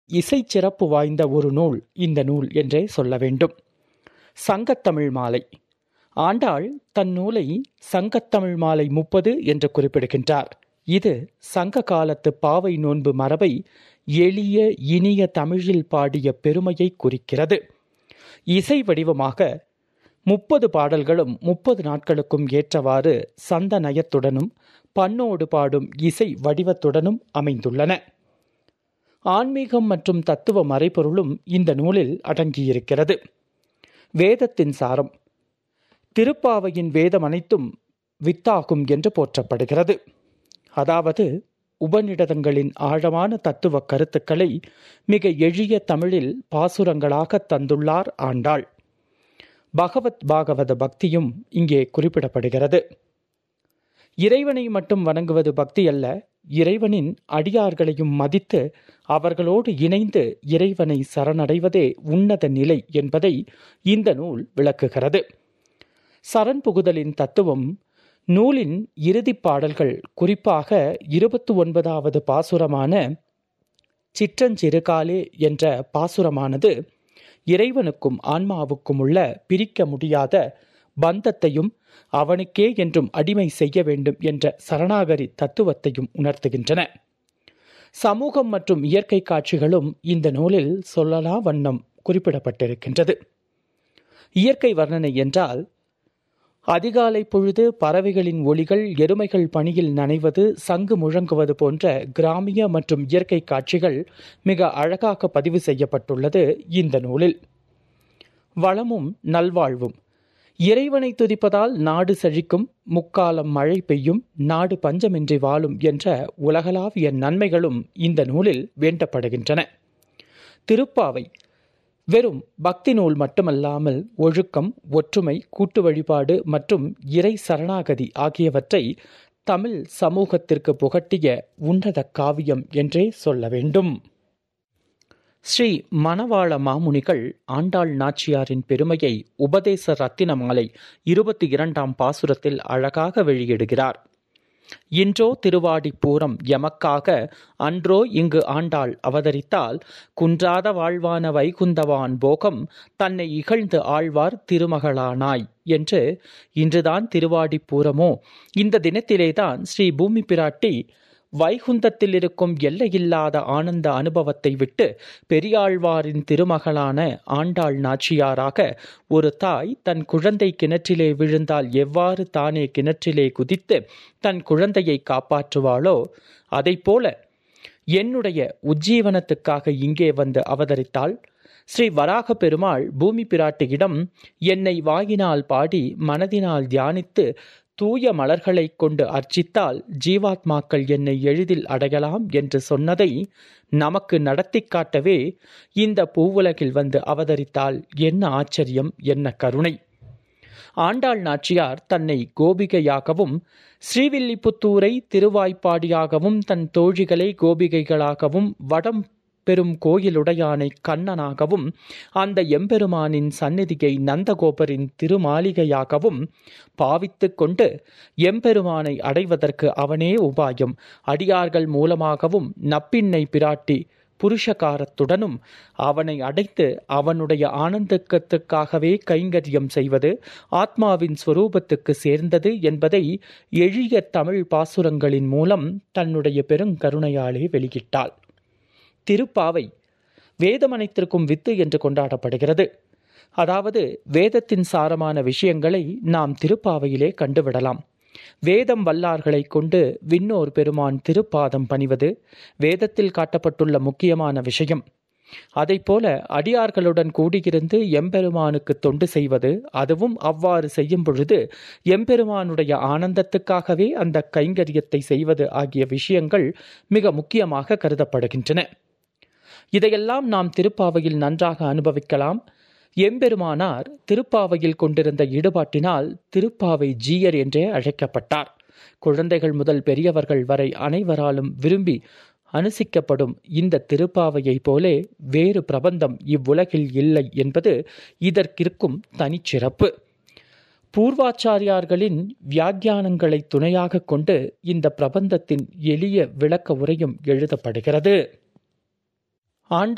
இசை சிறப்பு வாய்ந்த ஒரு நூல் இந்த நூல் என்றே சொல்ல வேண்டும் சங்கத்தமிழ் மாலை ஆண்டாள் தன் நூலை சங்கத்தமிழ் மாலை முப்பது என்று குறிப்பிடுகின்றார் இது சங்க காலத்து பாவை நோன்பு மரபை எளிய இனிய தமிழில் பாடிய பெருமையை குறிக்கிறது இசை வடிவமாக முப்பது பாடல்களும் முப்பது நாட்களுக்கும் ஏற்றவாறு சந்த நயத்துடனும் பண்ணோடு பாடும் இசை வடிவத்துடனும் அமைந்துள்ளன ஆன்மீகம் மற்றும் தத்துவ மறைபொருளும் இந்த நூலில் அடங்கியிருக்கிறது வேதத்தின் சாரம் திருப்பாவையின் வேதம் அனைத்தும் வித்தாகும் என்று போற்றப்படுகிறது அதாவது உபநிடதங்களின் ஆழமான தத்துவ கருத்துக்களை மிக எளிய தமிழில் பாசுரங்களாக தந்துள்ளார் ஆண்டாள் பகவத் பாகவத பக்தியும் இங்கே குறிப்பிடப்படுகிறது இறைவனை மட்டும் வணங்குவது பக்தி அல்ல இறைவனின் அடியார்களையும் மதித்து அவர்களோடு இணைந்து இறைவனை சரணடைவதே உன்னத நிலை என்பதை இந்த நூல் விளக்குகிறது சரண் புகுதலின் தத்துவம் நூலின் இறுதிப் பாடல்கள் குறிப்பாக இருபத்தி ஒன்பதாவது பாசுரமான சிற்றஞ்சிறுகாலே என்ற பாசுரமானது இறைவனுக்கும் ஆன்மாவுக்கும் உள்ள பிரிக்க முடியாத பந்தத்தையும் அவனுக்கே என்றும் அடிமை செய்ய வேண்டும் என்ற சரணாகரி தத்துவத்தையும் உணர்த்துகின்றன சமூகம் மற்றும் இயற்கை காட்சிகளும் இந்த நூலில் சொல்லலா வண்ணம் குறிப்பிடப்பட்டிருக்கின்றது இயற்கை வர்ணனை என்றால் அதிகாலை பொழுது பறவைகளின் ஒளிகள் எருமைகள் பணியில் நனைவது சங்கு முழங்குவது போன்ற கிராமிய மற்றும் இயற்கை காட்சிகள் மிக அழகாக பதிவு செய்யப்பட்டுள்ளது இந்த நூலில் வளமும் நல்வாழ்வும் இறைவனை துதிப்பதால் நாடு செழிக்கும் முக்காலம் மழை பெய்யும் நாடு பஞ்சமின்றி வாழும் என்ற உலகளாவிய நன்மைகளும் இந்த நூலில் வேண்டப்படுகின்றன திருப்பாவை வெறும் பக்தி நூல் மட்டுமல்லாமல் ஒழுக்கம் ஒற்றுமை கூட்டு வழிபாடு மற்றும் இறை சரணாகதி ஆகியவற்றை தமிழ் சமூகத்திற்கு புகட்டிய உன்னத காவியம் என்றே சொல்ல வேண்டும் ஸ்ரீ மணவாள மாமுனிகள் ஆண்டாள் நாச்சியாரின் பெருமையை உபதேச ரத்தின மாலை இருபத்தி இரண்டாம் பாசுரத்தில் அழகாக வெளியிடுகிறார் இன்றோ திருவாடி பூரம் எமக்காக அன்றோ இங்கு ஆண்டாள் அவதரித்தால் குன்றாத வாழ்வான வைகுந்தவான் போகம் தன்னை இகழ்ந்து ஆழ்வார் திருமகளானாய் என்று இன்றுதான் திருவாடி பூரமோ இந்த தினத்திலேதான் ஸ்ரீ பூமி பிராட்டி வைகுந்தத்தில் இருக்கும் எல்லையில்லாத ஆனந்த அனுபவத்தை விட்டு பெரியாழ்வாரின் திருமகளான ஆண்டாள் நாச்சியாராக ஒரு தாய் தன் குழந்தை கிணற்றிலே விழுந்தால் எவ்வாறு தானே கிணற்றிலே குதித்து தன் குழந்தையை காப்பாற்றுவாளோ போல என்னுடைய உஜ்ஜீவனத்துக்காக இங்கே வந்து அவதரித்தாள் ஸ்ரீ வராக பெருமாள் பூமி பிராட்டியிடம் என்னை வாயினால் பாடி மனதினால் தியானித்து தூய மலர்களை கொண்டு அர்ச்சித்தால் ஜீவாத்மாக்கள் என்னை எளிதில் அடையலாம் என்று சொன்னதை நமக்கு நடத்தி காட்டவே இந்த பூவுலகில் வந்து அவதரித்தால் என்ன ஆச்சரியம் என்ன கருணை ஆண்டாள் நாச்சியார் தன்னை கோபிகையாகவும் ஸ்ரீவில்லிபுத்தூரை திருவாய்ப்பாடியாகவும் தன் தோழிகளை கோபிகைகளாகவும் வடம் பெரும் கோயிலுடையானை கண்ணனாகவும் அந்த எம்பெருமானின் சந்நிதியை நந்தகோபரின் திருமாளிகையாகவும் பாவித்து கொண்டு எம்பெருமானை அடைவதற்கு அவனே உபாயம் அடியார்கள் மூலமாகவும் நப்பின்னை பிராட்டி புருஷகாரத்துடனும் அவனை அடைத்து அவனுடைய ஆனந்தக்கத்துக்காகவே கைங்கரியம் செய்வது ஆத்மாவின் ஸ்வரூபத்துக்கு சேர்ந்தது என்பதை எளிய தமிழ் பாசுரங்களின் மூலம் தன்னுடைய பெருங்கருணையாலே வெளியிட்டாள் திருப்பாவை வேதமனைத்திற்கும் வித்து என்று கொண்டாடப்படுகிறது அதாவது வேதத்தின் சாரமான விஷயங்களை நாம் திருப்பாவையிலே கண்டுவிடலாம் வேதம் வல்லார்களை கொண்டு விண்ணோர் பெருமான் திருப்பாதம் பணிவது வேதத்தில் காட்டப்பட்டுள்ள முக்கியமான விஷயம் போல அடியார்களுடன் கூடியிருந்து எம்பெருமானுக்கு தொண்டு செய்வது அதுவும் அவ்வாறு செய்யும் பொழுது எம்பெருமானுடைய ஆனந்தத்துக்காகவே அந்த கைங்கரியத்தை செய்வது ஆகிய விஷயங்கள் மிக முக்கியமாக கருதப்படுகின்றன இதையெல்லாம் நாம் திருப்பாவையில் நன்றாக அனுபவிக்கலாம் எம்பெருமானார் திருப்பாவையில் கொண்டிருந்த ஈடுபாட்டினால் திருப்பாவை ஜீயர் என்றே அழைக்கப்பட்டார் குழந்தைகள் முதல் பெரியவர்கள் வரை அனைவராலும் விரும்பி அனுசிக்கப்படும் இந்த திருப்பாவையை போலே வேறு பிரபந்தம் இவ்வுலகில் இல்லை என்பது இதற்கிருக்கும் தனிச்சிறப்பு பூர்வாச்சாரியார்களின் வியாக்கியானங்களை துணையாக கொண்டு இந்த பிரபந்தத்தின் எளிய விளக்க உரையும் எழுதப்படுகிறது ஆண்ட